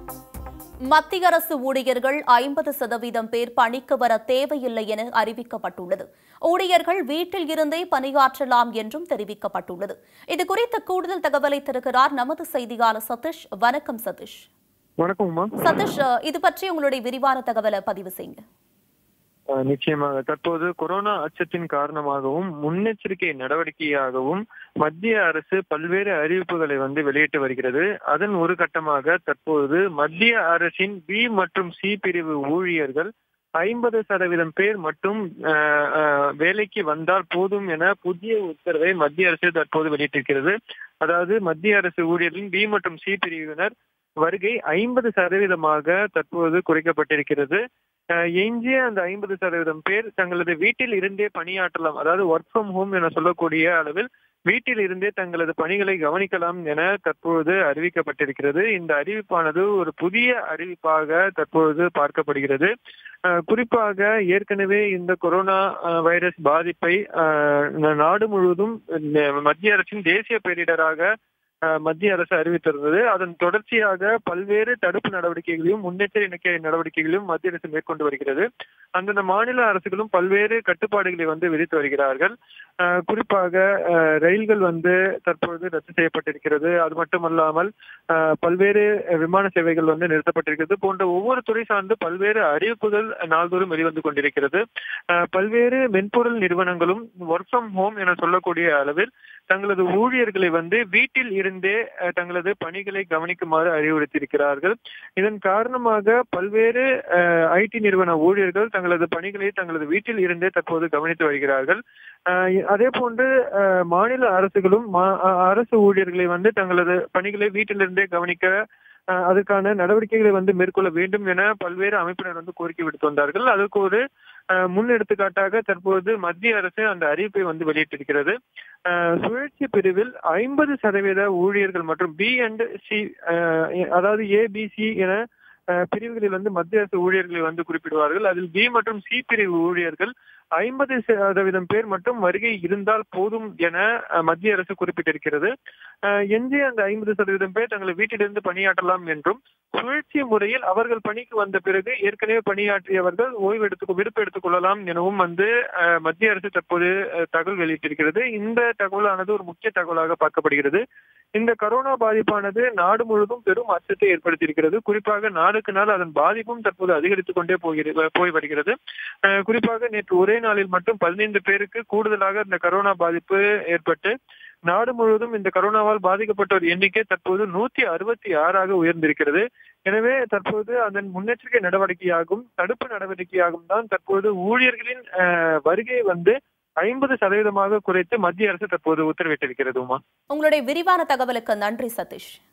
மத்திய அரசு ஊழியர்கள் ஐம்பது சதவீதம் பேர் பணிக்கு வர தேவையில்லை என அறிவிக்கப்பட்டுள்ளது ஊழியர்கள் வீட்டில் இருந்தே பணியாற்றலாம் என்றும் தெரிவிக்கப்பட்டுள்ளது இது குறித்த கூடுதல் தகவலை தருகிறார் நமது செய்தியாளர் சதீஷ் வணக்கம் சதீஷ் வணக்கம்மா சதீஷ் இது பற்றி உங்களுடைய விரிவான தகவலை பதிவு செய்யுங்க அஹ் நிச்சயமாக தற்போது கொரோனா அச்சத்தின் காரணமாகவும் முன்னெச்சரிக்கை நடவடிக்கையாகவும் மத்திய அரசு பல்வேறு அறிவிப்புகளை வந்து வெளியிட்டு வருகிறது அதன் ஒரு கட்டமாக தற்போது மத்திய அரசின் பி மற்றும் சி பிரிவு ஊழியர்கள் ஐம்பது சதவீதம் பேர் மட்டும் அஹ், அஹ், வேலைக்கு வந்தால் போதும் என புதிய உத்தரவை மத்திய அரசு தற்போது வெளியிட்டிருக்கிறது அதாவது மத்திய அரசு ஊழியர்களின் பி மற்றும் சி பிரிவினர் வருகை ஐம்பது சதவீதமாக தற்போது குறைக்கப்பட்டிருக்கிறது அஹ் எஞ்சிய அந்த ஐம்பது சதவீதம் பேர் தங்களது வீட்டில் இருந்தே பணியாற்றலாம் அதாவது ஒர்க் ஃப்ரம் ஹோம் என சொல்லக்கூடிய அளவில் வீட்டில் இருந்தே தங்களது பணிகளை கவனிக்கலாம் என தற்போது அறிவிக்கப்பட்டிருக்கிறது இந்த அறிவிப்பானது ஒரு புதிய அறிவிப்பாக தற்போது பார்க்கப்படுகிறது அஹ் குறிப்பாக ஏற்கனவே இந்த கொரோனா அஹ், வைரஸ் பாதிப்பை அஹ், நாடு முழுவதும் அஹ், மத்திய அரசின் தேசிய பேரிடராக அஹ், மத்திய அரசு அறிவித்திருந்தது அதன் தொடர்ச்சியாக பல்வேறு தடுப்பு நடவடிக்கைகளையும் முன்னெச்சரிக்கை நடவடிக்கைகளையும் மத்திய அரசு மேற்கொண்டு வருகிறது அந்தந்த மாநில அரசுகளும் பல்வேறு கட்டுப்பாடுகளை வந்து விதித்து வருகிறார்கள் அஹ், குறிப்பாக அஹ், ரயில்கள் வந்து தற்பொழுது ரத்து செய்யப்பட்டிருக்கிறது அது மட்டுமல்லாமல் அஹ், பல்வேறு விமான சேவைகள் வந்து நிறுத்தப்பட்டிருக்கிறது போன்ற ஒவ்வொரு துறை சார்ந்து பல்வேறு அறிவிப்புகள் நாள்தோறும் வெளிவந்து கொண்டிருக்கிறது அஹ், பல்வேறு மென்பொருள் நிறுவனங்களும் ஒர்க் ஃப்ரம் ஹோம் என சொல்லக்கூடிய அளவில் தங்களது ஊழியர்களை வந்து வீட்டில் இருந்தே அஹ், தங்களது பணிகளை கவனிக்குமாறு அறிவுறுத்தியிருக்கிறார்கள் இதன் காரணமாக பல்வேறு ஐடி நிறுவன ஊழியர்கள் தங்களது பணிகளை தங்களது வீட்டில் இருந்தே தற்போது கவனித்து வருகிறார்கள் அஹ், அதே போன்று அஹ், மாநில அரசுகளும் மா- அஹ், அரசு ஊழியர்களை வந்து தங்களது பணிகளை வீட்டிலிருந்தே கவனிக்க அஹ், அதுக்கான நடவடிக்கைகளை வந்து மேற்கொள்ள வேண்டும் என பல்வேறு அமைப்பினர் வந்து கோரிக்கை விடுத்து வந்தார்கள் அதுக்கு ஒரு அஹ், முன் எடுத்துக்காட்டாக தற்போது மத்திய அரசு அந்த அறிவிப்பை வந்து வெளியிட்டிருக்கிறது அஹ், சுழற்சி பிரிவில் ஐம்பது சதவீத ஊழியர்கள் மற்றும் பி அண்ட் சி அதாவது ஏ பி சி என அஹ், பிரிவுகளில் வந்து மத்திய அரசு ஊழியர்களை வந்து குறிப்பிடுவார்கள் அதில் பி மற்றும் சி பிரிவு ஊழியர்கள் ஐம்பது சதவீதம் பேர் மட்டும் வருகை இருந்தால் போதும் என அஹ், மத்திய அரசு குறிப்பிட்டிருக்கிறது அஹ், எஞ்சிய அந்த ஐம்பது சதவீதம் பேர் தங்களை வீட்டிலிருந்து பணியாற்றலாம் என்றும் சுழற்சி முறையில் அவர்கள் பணிக்கு வந்த பிறகு ஏற்கனவே பணியாற்றியவர்கள் ஓய்வு எடுத்து விடுப்பு எடுத்துக் கொள்ளலாம் எனவும் வந்து அஹ், மத்திய அரசு தற்போது அஹ், தகவல் வெளியிட்டிருக்கிறது இந்த தகவலானது ஒரு முக்கிய தகவலாக பார்க்கப்படுகிறது இந்த கரோனா பாதிப்பானது நாடு முழுவதும் பெரும் அச்சத்தை ஏற்படுத்தியிருக்கிறது குறிப்பாக நாளுக்கு நாள் அதன் பாதிப்பும் தற்போது அதிகரித்துக் கொண்டே போகிறது போய் வருகிறது அஹ், குறிப்பாக நேற்று ஒரே நாளில் மட்டும் பதினைந்து பேருக்கு கூடுதலாக இந்த கரோனா பாதிப்பு ஏற்பட்டு நாடு முழுவதும் இந்த கரோனாவால் பாதிக்கப்பட்டோர் எண்ணிக்கை தற்போது நூத்தி அறுபத்தி ஆறாக உயர்ந்திருக்கிறது எனவே தற்போது அதன் முன்னெச்சரிக்கை நடவடிக்கையாகும் தடுப்பு நடவடிக்கையாகும் தான் தற்போது ஊழியர்களின் அஹ், வருகை வந்து ஐம்பது சதவீதமாக குறைத்து மத்திய அரசு தற்போது உத்தரவிட்டிருக்கிறது உமா உங்களுடைய விரிவான தகவலுக்கு நன்றி சதீஷ்